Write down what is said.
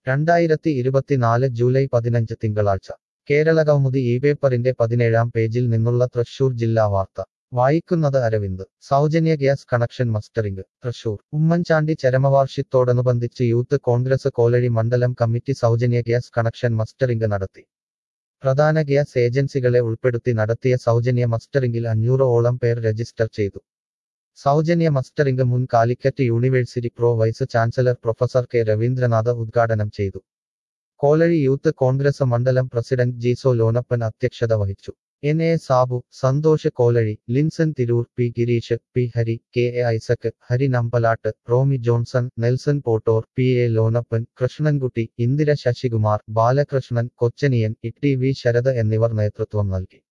രണ്ടായിരത്തി ഇരുപത്തിനാല് ജൂലൈ പതിനഞ്ച് തിങ്കളാഴ്ച കേരള കൗമുദി ഈ പേപ്പറിന്റെ പതിനേഴാം പേജിൽ നിന്നുള്ള തൃശൂർ ജില്ലാ വാർത്ത വായിക്കുന്നത് അരവിന്ദ് സൗജന്യ gas connection mustering Thrissur Oommen Chandy ചരമവാർഷിത്തോടനുബന്ധിച്ച് യൂത്ത് കോൺഗ്രസ് കോലഴി മണ്ഡലം കമ്മിറ്റി സൗജന്യ ഗ്യാസ് കണക്ഷൻ മസ്റ്ററിംഗ് നടത്തി പ്രധാന ഗ്യാസ് ഏജൻസികളെ ഉൾപ്പെടുത്തി നടത്തിയ സൗജന്യ മസ്റ്ററിംഗിൽ അഞ്ഞൂറ് ഓളം പേർ രജിസ്റ്റർ ചെയ്തു സൗജന്യ മസ്റ്ററിംഗ് മുൻ Calicut university pro vice chancellor professor K Raveendranath ഉദ്ഘാടനം ചെയ്തു കോലഴി യൂത്ത് കോൺഗ്രസ് മണ്ഡലം പ്രസിഡന്റ് ജീസോ ലോനപ്പൻ അധ്യക്ഷത വഹിച്ചു N A Sabu Santhosh Kolazhy Linson Tirur P Gireesh P Hari K A Isaac Hari Nambalatt Romy Johnson Nelson Pottore P A Lonappan Krishnankutty Indira Sasikumar Balakrishnan Kochaniyan E T V Sarath എന്നിവർ നേതൃത്വം നൽകി